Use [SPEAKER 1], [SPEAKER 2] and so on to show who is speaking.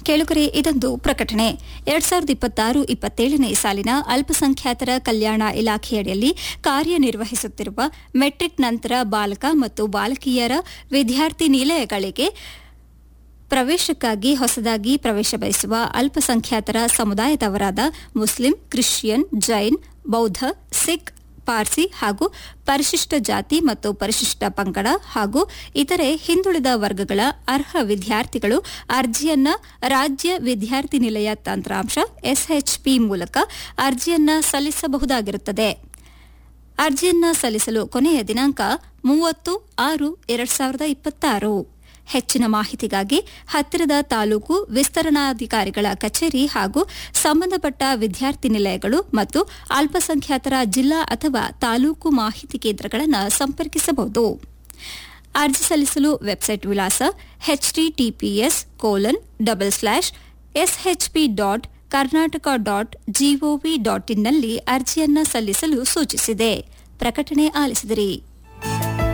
[SPEAKER 1] ಕೇಳುಗರೆ ಇದೊಂದು ಪ್ರಕಟಣೆ ಎರಡ್ ಸಾವಿರದ ಇಪ್ಪತ್ತಾರು ಇಪ್ಪತ್ತೇಳನೇ ಸಾಲಿನ ಅಲ್ಪಸಂಖ್ಯಾತರ ಕಲ್ಯಾಣ ಇಲಾಖೆಯಡಿಯಲ್ಲಿ ಕಾರ್ಯನಿರ್ವಹಿಸುತ್ತಿರುವ ಮೆಟ್ರಿಕ್ ನಂತರ ಬಾಲಕ ಮತ್ತು ಬಾಲಕಿಯರ ವಿದ್ಯಾರ್ಥಿ ನಿಲಯಗಳಿಗೆ ಪ್ರವೇಶಕ್ಕಾಗಿ ಹೊಸದಾಗಿ ಪ್ರವೇಶ ಬಯಸುವ ಅಲ್ಪಸಂಖ್ಯಾತರ ಸಮುದಾಯದವರಾದ ಮುಸ್ಲಿಂ ಕ್ರಿಶ್ಚಿಯನ್ ಜೈನ್ ಬೌದ್ಧ ಸಿಖ್ ಪಾರ್ಸಿ ಹಾಗೂ ಪರಿಶಿಷ್ಟ ಜಾತಿ ಮತ್ತು ಪರಿಶಿಷ್ಟ ಪಂಗಡ ಹಾಗೂ ಇತರೆ ಹಿಂದುಳಿದ ವರ್ಗಗಳ ಅರ್ಹ ವಿದ್ಯಾರ್ಥಿಗಳು ಅರ್ಜಿಯನ್ನ ರಾಜ್ಯ ವಿದ್ಯಾರ್ಥಿ ನಿಲಯ ತಂತ್ರಾಂಶ ಎಸ್ಎಚ್ಪಿ ಮೂಲಕ ಅರ್ಜಿಯನ್ನ ಸಲ್ಲಿಸಬಹುದಾಗಿರುತ್ತದೆ ಅರ್ಜಿಯನ್ನ ಸಲ್ಲಿಸಲು ಕೊನೆಯ ದಿನಾಂಕ ಮೂವತ್ತು ಆರು ಎರಡ್ ಸಾವಿರದ ಇಪ್ಪತ್ತಾರು ಹೆಚ್ಚಿನ ಮಾಹಿತಿಗಾಗಿ ಹತ್ತಿರದ ತಾಲೂಕು ವಿಸ್ತರಣಾಧಿಕಾರಿಗಳ ಕಚೇರಿ ಹಾಗೂ ಸಂಬಂಧಪಟ್ಟ ವಿದ್ಯಾರ್ಥಿ ನಿಲಯಗಳು ಮತ್ತು ಅಲ್ಪಸಂಖ್ಯಾತರ ಜಿಲ್ಲಾ ಅಥವಾ ತಾಲೂಕು ಮಾಹಿತಿ ಕೇಂದ್ರಗಳನ್ನು ಸಂಪರ್ಕಿಸಬಹುದು ಅರ್ಜಿ ಸಲ್ಲಿಸಲು ವೆಬ್ಸೈಟ್ ವಿಳಾಸ HTTPS colon double slash SHP dot Karnataka dot GOV dot ಇನ್ನಲ್ಲಿ ಅರ್ಜಿಯನ್ನ ಸಲ್ಲಿಸಲು ಸೂಚಿಸಿದೆ ಪ್ರಕಟಣೆ ಆಲಿಸಿದಿರಿ